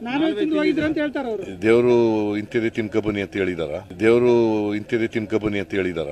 ನಾನು ತಿಂದು ಹೋಗಿದ್ರು ಅಂತ ಹೇಳ್ತಾರೆ ಅವರು ದೇವರು ಇಂಥದೇ ತಿನ್ಕ ಬನ್ನಿ ಅಂತ ಹೇಳಿದಾರ ದೇವರು ಇಂಥದೇ ತಿನ್ಕ ಬನ್ನಿ ಅಂತ ಹೇಳಿದಾರ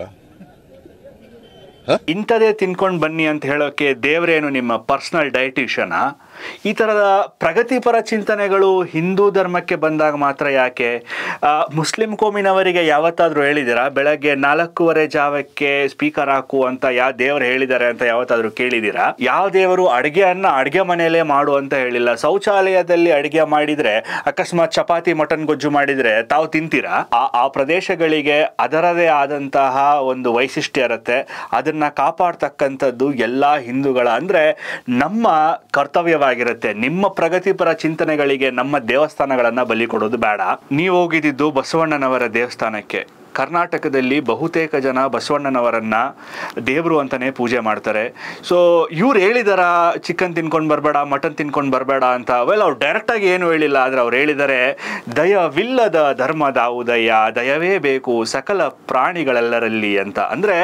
ಇಂಥದೇ ತಿನ್ಕೊಂಡು ಬನ್ನಿ ಅಂತ ಹೇಳೋಕೆ ದೇವರೇನು ನಿಮ್ಮ ಪರ್ಸನಲ್ ಡಯಟಿಷನ ಈ ಥರದ ಪ್ರಗತಿಪರ ಚಿಂತನೆಗಳು ಹಿಂದೂ ಧರ್ಮಕ್ಕೆ ಬಂದಾಗ ಮಾತ್ರ ಯಾಕೆ ಆ, ಮುಸ್ಲಿಂ ಕೋಮಿನವರಿಗೆ ಯಾವತ್ತಾದರೂ ಹೇಳಿದ್ದೀರಾ ಬೆಳಗ್ಗೆ ನಾಲ್ಕೂವರೆ ಜಾವಕ್ಕೆ ಸ್ಪೀಕರ್ ಹಾಕು ಅಂತ ಯಾವ ದೇವರು ಹೇಳಿದ್ದಾರೆ ಅಂತ ಯಾವತ್ತಾದರೂ ಕೇಳಿದ್ದೀರಾ ಯಾವ ದೇವರು ಅಡುಗೆಯನ್ನ ಅಡುಗೆ ಮನೆಯಲ್ಲೇ ಮಾಡು ಅಂತ ಹೇಳಿಲ್ಲ ಶೌಚಾಲಯದಲ್ಲಿ ಅಡುಗೆ ಮಾಡಿದ್ರೆ ಅಕಸ್ಮಾತ್ ಚಪಾತಿ ಮಟನ್ ಗೊಜ್ಜು ಮಾಡಿದ್ರೆ ತಾವು ತಿಂತೀರಾ ಆ ಆ ಪ್ರದೇಶಗಳಿಗೆ ಅದರದೇ ಆದಂತಹ ಒಂದು ವೈಶಿಷ್ಟ್ಯ ಇರುತ್ತೆ ಅದನ್ನ ಕಾಪಾಡ್ತಕ್ಕಂಥದ್ದು ಎಲ್ಲಾ ಹಿಂದೂಗಳ ಅಂದ್ರೆ ನಮ್ಮ ಕರ್ತವ್ಯವಾಗಿರುತ್ತೆ ನಿಮ್ಮ ಪ್ರಗತಿಪರ ಚಿಂತನೆಗಳಿಗೆ ನಮ್ಮ ದೇವಸ್ಥಾನಗಳನ್ನ ಬಲಿ ಕೊಡೋದು ಬೇಡ ನೀವು ಹೋಗಿದ್ದು ಬಸವಣ್ಣನವರ ದೇವಸ್ಥಾನಕ್ಕೆ ಕರ್ನಾಟಕದಲ್ಲಿ ಬಹುತೇಕ ಜನ ಬಸವಣ್ಣನವರನ್ನ ದೇವರು ಅಂತಾನೆ ಪೂಜೆ ಮಾಡ್ತಾರೆ ಸೊ ಇವ್ರು ಹೇಳಿದಾರ ಚಿಕನ್ ತಿನ್ಕೊಂಡು ಬರಬೇಡ ಮಟನ್ ತಿನ್ಕೊಂಡು ಬರಬೇಡ ಅಂತ ವೆಲ್ ಅವ್ರು ಡೈರೆಕ್ಟಾಗಿ ಏನು ಹೇಳಿಲ್ಲ ಆದರೆ ಅವ್ರು ಹೇಳಿದ್ದಾರೆ ದಯವಿಲ್ಲದ ಧರ್ಮದಾವುದಯ್ಯ ದಯವೇ ಬೇಕು ಸಕಲ ಪ್ರಾಣಿಗಳೆಲ್ಲರಲ್ಲಿ ಅಂತ ಅಂದರೆ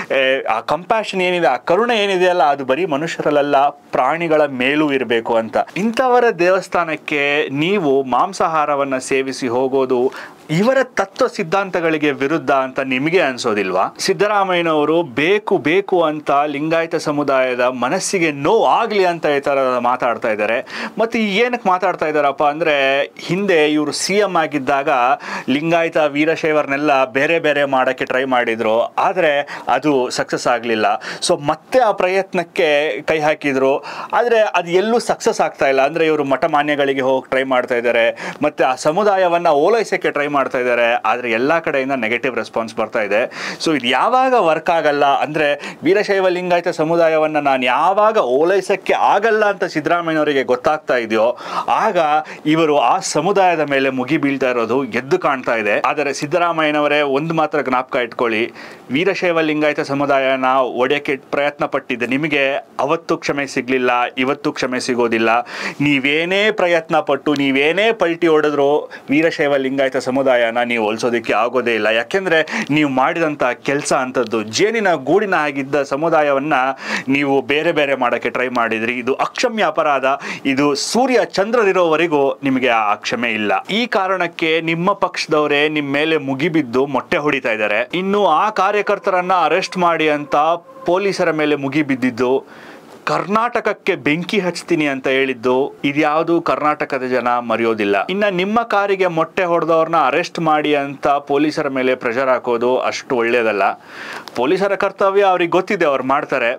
ಆ ಕಂಪ್ಯಾಷನ್ ಏನಿದೆ ಆ ಕರುಣೆ ಏನಿದೆ ಅಲ್ಲ ಅದು ಬರೀ ಮನುಷ್ಯರಲ್ಲ ಪ್ರಾಣಿಗಳ ಮೇಲೂ ಇರಬೇಕು ಅಂತ ಇಂಥವರ ದೇವಸ್ಥಾನಕ್ಕೆ ನೀವು ಮಾಂಸಾಹಾರವನ್ನು ಸೇವಿಸಿ ಹೋಗೋದು ಇವರ ತತ್ವ ಸಿದ್ಧಾಂತಗಳಿಗೆ ವಿರುದ್ಧ ಅಂತ ನಿಮಗೆ ಅನ್ಸೋದಿಲ್ವಾ ಸಿದ್ದರಾಮಯ್ಯನವರು ಬೇಕು ಬೇಕು ಅಂತ ಲಿಂಗಾಯತ ಸಮುದಾಯದ ಮನಸ್ಸಿಗೆ ನೋವು ಆಗ್ಲಿ ಅಂತ ಈ ಥರ ಮಾತಾಡ್ತಾ ಇದ್ದಾರೆ ಮತ್ತೆ ಏನಕ್ಕೆ ಮಾತಾಡ್ತಾ ಇದ್ದಾರಪ್ಪ ಅಂದ್ರೆ ಹಿಂದೆ ಇವರು ಸಿ ಎಂ ಆಗಿದ್ದಾಗ ಲಿಂಗಾಯತ ವೀರಶೈವರ್ನೆಲ್ಲ ಬೇರೆ ಬೇರೆ ಮಾಡೋಕ್ಕೆ ಟ್ರೈ ಮಾಡಿದ್ರು ಆದರೆ ಅದು ಸಕ್ಸಸ್ ಆಗಲಿಲ್ಲ ಸೊ ಮತ್ತೆ ಆ ಪ್ರಯತ್ನಕ್ಕೆ ಕೈ ಹಾಕಿದ್ರು ಆದರೆ ಅದು ಎಲ್ಲೂ ಸಕ್ಸಸ್ ಆಗ್ತಾ ಇಲ್ಲ ಅಂದರೆ ಇವರು ಮಠಮಾನ್ಯಗಳಿಗೆ ಹೋಗಿ ಟ್ರೈ ಮಾಡ್ತಾ ಇದ್ದಾರೆ ಮತ್ತೆ ಆ ಸಮುದಾಯವನ್ನು ಓಲೈಸೋಕ್ಕೆ ಟ್ರೈ ಮಾಡ್ತಾ ಇದ್ದಾರೆ ಆದರೆ ಎಲ್ಲ ಕಡೆಯಿಂದ ನೆಗೆಟಿವ್ ರೆಸ್ಪಾನ್ಸ್ ಬರ್ತಾ ಇದೆ ಸೊ ಇದು ಯಾವಾಗ ವರ್ಕ್ ಆಗಲ್ಲ ಅಂದರೆ ವೀರಶೈವ ಲಿಂಗಾಯತ ಸಮುದಾಯವನ್ನು ನಾನು ಯಾವಾಗ ಓಲೈಸೋಕ್ಕೆ ಆಗಲ್ಲ ಅಂತ ಸಿದ್ದರಾಮಯ್ಯನವರಿಗೆ ಗೊತ್ತಾಗ್ತಾ ಇದೆಯೋ ಆಗ ಇವರು ಆ ಸಮುದಾಯದ ಮೇಲೆ ಮುಗಿ ಬೀಳ್ತಾ ಇರೋದು ಎದ್ದು ಕಾಣ್ತಾ ಇದೆ ಆದರೆ ಸಿದ್ದರಾಮಯ್ಯನವರೇ ಒಂದು ಮಾತ್ರ ಜ್ಞಾಪಕ ಇಟ್ಕೊಳ್ಳಿ ವೀರಶೈವ ಲಿಂಗಾಯತ ಸಮುದಾಯನ ಒಡೆಯಕ್ಕೆ ಪ್ರಯತ್ನ ಪಟ್ಟಿದ್ದೆ ನಿಮಗೆ ಅವತ್ತು ಕ್ಷಮೆ ಸಿಗಲಿಲ್ಲ ಇವತ್ತು ಕ್ಷಮೆ ಸಿಗೋದಿಲ್ಲ ನೀವೇನೇ ಪ್ರಯತ್ನ ಪಟ್ಟು ನೀವೇನೇ ಪಲ್ಟಿ ಹೊಡೆದ್ರು ವೀರಶೈವ ಲಿಂಗಾಯತ ಸಮುದಾಯನ ನೀವು ಹೋಲಿಸೋದಕ್ಕೆ ಆಗೋದೇ ಇಲ್ಲ ಯಾಕೆಂದ್ರೆ ನೀವು ಮಾಡಿದಂಥ ಕೆಲಸ ಅಂಥದ್ದು ಜೇನಿನ ಗೂಡಿನ ಆಗಿದ್ದ ಸಮುದಾಯವನ್ನ ನೀವು ಬೇರೆ ಬೇರೆ ಮಾಡೋಕ್ಕೆ ಟ್ರೈ ಮಾಡಿದ್ರಿ ಇದು ಅಕ್ಷಮ್ಯ ಅಪರಾಧ ಇದು ಸೂರ್ಯ ಚಂದ್ರರಿರೋವರೆಗೂ ನಿಮಗೆ ಆ ಕ್ಷಮೆ ಇಲ್ಲ ಈ ಕಾರಣಕ್ಕೆ ನಿಮ್ಮ ಪಕ್ಷದವರೇ ನಿಮ್ಮ ಮೇಲೆ ಮುಗಿಬಿದ್ದು ಮೊಟ್ಟೆ ಹೊಡಿತಾ ಇದ್ದಾರೆ ಇನ್ನು ಆ ಕಾರ್ಯಕರ್ತರನ್ನ ಅರೆಸ್ಟ್ ಮಾಡಿ ಅಂತ ಪೊಲೀಸರ ಮೇಲೆ ಮುಗಿಬಿದ್ದಿದ್ದು ಕರ್ನಾಟಕಕ್ಕೆ ಬೆಂಕಿ ಹಚ್ತೀನಿ ಅಂತ ಹೇಳಿದ್ದು ಇದ್ಯಾವುದು ಕರ್ನಾಟಕದ ಜನ ಮರೆಯೋದಿಲ್ಲ ಇನ್ನ ನಿಮ್ಮ ಕಾರಿಗೆ ಮೊಟ್ಟೆ ಹೊಡೆದವ್ರನ್ನ ಅರೆಸ್ಟ್ ಮಾಡಿ ಅಂತ ಪೊಲೀಸರ ಮೇಲೆ ಪ್ರೆಷರ್ ಹಾಕೋದು ಅಷ್ಟು ಒಳ್ಳೇದಲ್ಲ ಪೊಲೀಸರ ಕರ್ತವ್ಯ ಅವ್ರಿಗೆ ಗೊತ್ತಿದೆ ಅವ್ರು ಮಾಡ್ತಾರೆ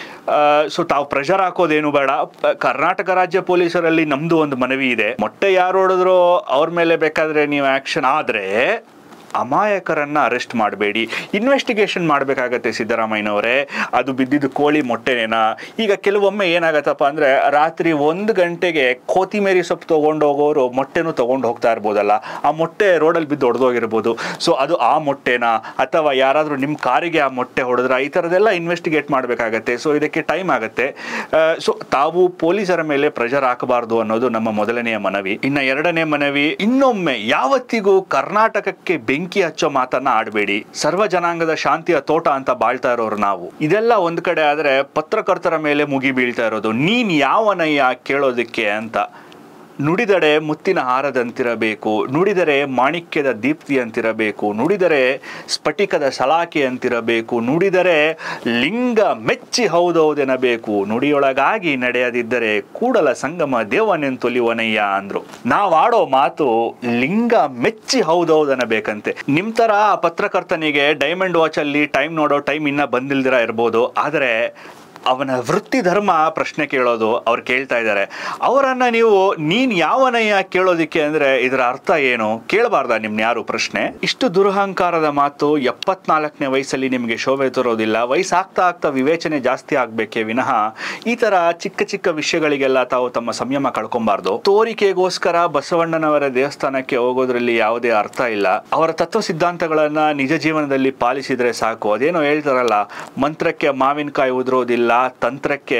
ಸೊ ತಾವು ಪ್ರೆಷರ್ ಹಾಕೋದೇನು ಬೇಡ ಪ- ಕರ್ನಾಟಕ ರಾಜ್ಯ ಪೊಲೀಸರಲ್ಲಿ ನಮ್ದು ಒಂದು ಮನವಿ ಇದೆ ಮೊಟ್ಟೆ ಯಾರು ಹೊಡೆದ್ರೋ ಅವ್ರ ಮೇಲೆ ಬೇಕಾದ್ರೆ ನೀವು ಆಕ್ಷನ್ ಆದ್ರೆ ಅಮಾಯಕರನ್ನ ಅರೆಸ್ಟ್ ಮಾಡಬೇಡಿ ಇನ್ವೆಸ್ಟಿಗೇಷನ್ ಮಾಡಬೇಕಾಗತ್ತೆ ಸಿದ್ದರಾಮಯ್ಯನವರೇ ಅದು ಬಿದ್ದಿದ್ದು ಕೋಳಿ ಮೊಟ್ಟೆನೇನಾ ಈಗ ಕೆಲವೊಮ್ಮೆ ಏನಾಗತ್ತಪ್ಪ ಅಂದ್ರೆ ರಾತ್ರಿ ಒಂದು ಗಂಟೆಗೆ ಕೋತಿಮೇರಿ ಸೊಪ್ಪು ತೊಗೊಂಡು ಹೋಗೋರು ಮೊಟ್ಟೆನೂ ತೊಗೊಂಡು ಹೋಗ್ತಾ ಇರ್ಬೋದಲ್ಲ ಆ ಮೊಟ್ಟೆ ರೋಡಲ್ಲಿ ಬಿದ್ದು ಹೊಡೆದೋಗಿರ್ಬೋದು ಸೊ ಅದು ಆ ಮೊಟ್ಟೆನಾ ಅಥವಾ ಯಾರಾದರೂ ನಿಮ್ಮ ಕಾರಿಗೆ ಆ ಮೊಟ್ಟೆ ಹೊಡೆದ್ರ ಈ ಥರದ್ದೆಲ್ಲ ಇನ್ವೆಸ್ಟಿಗೇಟ್ ಮಾಡಬೇಕಾಗತ್ತೆ ಸೊ ಇದಕ್ಕೆ ಟೈಮ್ ಆಗುತ್ತೆ ಸೊ ತಾವು ಪೊಲೀಸರ ಮೇಲೆ ಪ್ರೆಷರ್ ಹಾಕಬಾರ್ದು ಅನ್ನೋದು ನಮ್ಮ ಮೊದಲನೆಯ ಮನವಿ ಇನ್ನ ಎರಡನೇ ಮನವಿ ಇನ್ನೊಮ್ಮೆ ಯಾವತ್ತಿಗೂ ಕರ್ನಾಟಕಕ್ಕೆ ಬೆಂಕಿ ಹಚ್ಚೋ ಮಾತನ್ನ ಆಡಬೇಡಿ ಸರ್ವ ಜನಾಂಗದ ಶಾಂತಿಯ ತೋಟ ಅಂತ ಬಾಳ್ತಾ ಇರೋರು ನಾವು ಇದೆಲ್ಲ ಒಂದ್ ಕಡೆ ಆದ್ರೆ ಪತ್ರಕರ್ತರ ಮೇಲೆ ಮುಗಿ ಬೀಳ್ತಾ ಇರೋದು ನೀನ್ ಯಾವನಯ್ಯ ಕೇಳೋದಕ್ಕೆ ಅಂತ ನುಡಿದಡೆ ಮುತ್ತಿನ ಹಾರದಂತಿರಬೇಕು ನುಡಿದರೆ ಮಾಣಿಕ್ಯದ ದೀಪ್ತಿಯಂತಿರಬೇಕು ನುಡಿದರೆ ಸ್ಫಟಿಕದ ಸಲಾಕೆ ಅಂತಿರಬೇಕು ನುಡಿದರೆ ಲಿಂಗ ಮೆಚ್ಚಿ ಹೌದೌದೆನಬೇಕು ನುಡಿಯೊಳಗಾಗಿ ನಡೆಯದಿದ್ದರೆ ಕೂಡಲ ಸಂಗಮ ದೇವನೆಂತೊಲಿವನಯ್ಯ ಅಂದ್ರು ನಾವಾಡೋ ಮಾತು ಲಿಂಗ ಮೆಚ್ಚಿ ಹೌದೌದನಬೇಕಂತೆ ನಿಮ್ ತರ ಆ ಪತ್ರಕರ್ತನಿಗೆ ಡೈಮಂಡ್ ವಾಚ್ ಅಲ್ಲಿ ಟೈಮ್ ನೋಡೋ ಟೈಮ್ ಇನ್ನ ಬಂದಿಲ್ದಿರ ಇರ್ಬೋದು ಆದರೆ ಅವನ ವೃತ್ತಿ ಧರ್ಮ ಪ್ರಶ್ನೆ ಕೇಳೋದು ಅವ್ರು ಕೇಳ್ತಾ ಇದ್ದಾರೆ ಅವರನ್ನ ನೀವು ನೀನ್ ಯಾವನಯ್ಯ ಕೇಳೋದಿಕ್ಕೆ ಅಂದ್ರೆ ಇದರ ಅರ್ಥ ಏನು ಕೇಳಬಾರ್ದ ನಿಮ್ನ ಯಾರು ಪ್ರಶ್ನೆ ಇಷ್ಟು ದುರಹಂಕಾರದ ಮಾತು ಎಪ್ಪತ್ನಾಲ್ಕನೇ ವಯಸ್ಸಲ್ಲಿ ನಿಮಗೆ ಶೋಭೆ ತರೋದಿಲ್ಲ ವಯಸ್ಸಾಗ್ತಾ ಆಗ್ತಾ ವಿವೇಚನೆ ಜಾಸ್ತಿ ಆಗ್ಬೇಕೇ ವಿನಃ ಈ ತರ ಚಿಕ್ಕ ಚಿಕ್ಕ ವಿಷಯಗಳಿಗೆಲ್ಲ ತಾವು ತಮ್ಮ ಸಂಯಮ ಕಳ್ಕೊಬಾರ್ದು ತೋರಿಕೆಗೋಸ್ಕರ ಬಸವಣ್ಣನವರ ದೇವಸ್ಥಾನಕ್ಕೆ ಹೋಗೋದ್ರಲ್ಲಿ ಯಾವುದೇ ಅರ್ಥ ಇಲ್ಲ ಅವರ ತತ್ವ ಸಿದ್ಧಾಂತಗಳನ್ನ ನಿಜ ಜೀವನದಲ್ಲಿ ಪಾಲಿಸಿದ್ರೆ ಸಾಕು ಅದೇನೋ ಹೇಳ್ತಾರಲ್ಲ ಮಂತ್ರಕ್ಕೆ ಮಾವಿನಕಾಯಿ ಉದುರೋದಿಲ್ಲ ತಂತ್ರಕ್ಕೆ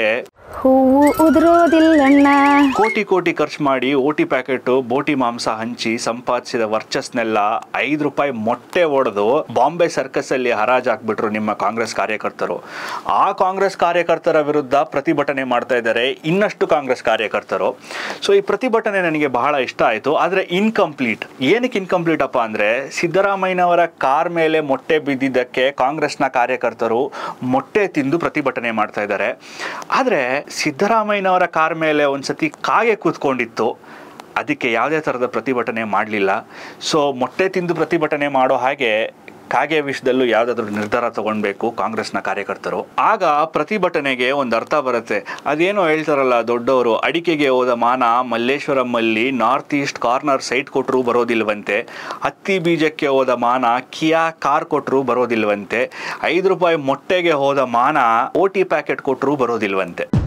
ಹೂವು ಉದುರೋದಿಲ್ಲಣ್ಣ ಕೋಟಿ ಕೋಟಿ ಖರ್ಚು ಮಾಡಿ ಓಟಿ ಪ್ಯಾಕೆಟ್ ಬೋಟಿ ಮಾಂಸ ಹಂಚಿ ಸಂಪಾದಿಸಿದ ವರ್ಚಸ್ನೆಲ್ಲ ಐದು ರೂಪಾಯಿ ಮೊಟ್ಟೆ ಒಡೆದು ಬಾಂಬೆ ಸರ್ಕಸ್ ಅಲ್ಲಿ ಹರಾಜ್ ಹಾಕ್ಬಿಟ್ರು ನಿಮ್ಮ ಕಾಂಗ್ರೆಸ್ ಕಾರ್ಯಕರ್ತರು ಆ ಕಾಂಗ್ರೆಸ್ ಕಾರ್ಯಕರ್ತರ ವಿರುದ್ಧ ಪ್ರತಿಭಟನೆ ಮಾಡ್ತಾ ಇದ್ದಾರೆ ಇನ್ನಷ್ಟು ಕಾಂಗ್ರೆಸ್ ಕಾರ್ಯಕರ್ತರು ಸೊ ಈ ಪ್ರತಿಭಟನೆ ನನಗೆ ಬಹಳ ಇಷ್ಟ ಆಯಿತು ಆದರೆ ಇನ್ಕಂಪ್ಲೀಟ್ ಏನಕ್ಕೆ ಇನ್ಕಂಪ್ಲೀಟ್ ಅಪ್ಪ ಅಂದರೆ ಸಿದ್ದರಾಮಯ್ಯನವರ ಕಾರ್ ಮೇಲೆ ಮೊಟ್ಟೆ ಬಿದ್ದಿದ್ದಕ್ಕೆ ಕಾಂಗ್ರೆಸ್ನ ಕಾರ್ಯಕರ್ತರು ಮೊಟ್ಟೆ ತಿಂದು ಪ್ರತಿಭಟನೆ ಮಾಡ್ತಾ ಇದ್ದಾರೆ ಆದರೆ ಸಿದ್ದರಾಮಯ್ಯನವರ ಕಾರ್ ಮೇಲೆ ಒಂದ್ಸತಿ ಕಾಗೆ ಕೂತ್ಕೊಂಡಿತ್ತು ಅದಕ್ಕೆ ಯಾವುದೇ ಥರದ ಪ್ರತಿಭಟನೆ ಮಾಡಲಿಲ್ಲ ಸೊ ಮೊಟ್ಟೆ ತಿಂದು ಪ್ರತಿಭಟನೆ ಮಾಡೋ ಹಾಗೆ ಕಾಗೆ ವಿಷಯದಲ್ಲೂ ಯಾವುದಾದ್ರೂ ನಿರ್ಧಾರ ತಗೊಳ್ಬೇಕು ಕಾಂಗ್ರೆಸ್ನ ಕಾರ್ಯಕರ್ತರು ಆಗ ಪ್ರತಿಭಟನೆಗೆ ಒಂದು ಅರ್ಥ ಬರುತ್ತೆ ಅದೇನೋ ಹೇಳ್ತಾರಲ್ಲ ದೊಡ್ಡವರು ಅಡಿಕೆಗೆ ಹೋದ ಮಾನ ಮಲ್ಲೇಶ್ವರಮಲ್ಲಿ ನಾರ್ತ್ ಈಸ್ಟ್ ಕಾರ್ನರ್ ಸೈಟ್ ಕೊಟ್ಟರು ಬರೋದಿಲ್ವಂತೆ ಹತ್ತಿ ಬೀಜಕ್ಕೆ ಹೋದ ಮಾನ ಕಿಯಾ ಕಾರ್ ಕೊಟ್ಟರು ಬರೋದಿಲ್ವಂತೆ ಐದು ರೂಪಾಯಿ ಮೊಟ್ಟೆಗೆ ಹೋದ ಮಾನ ಓಟಿ ಪ್ಯಾಕೆಟ್ ಕೊಟ್ಟರು ಬರೋದಿಲ್ವಂತೆ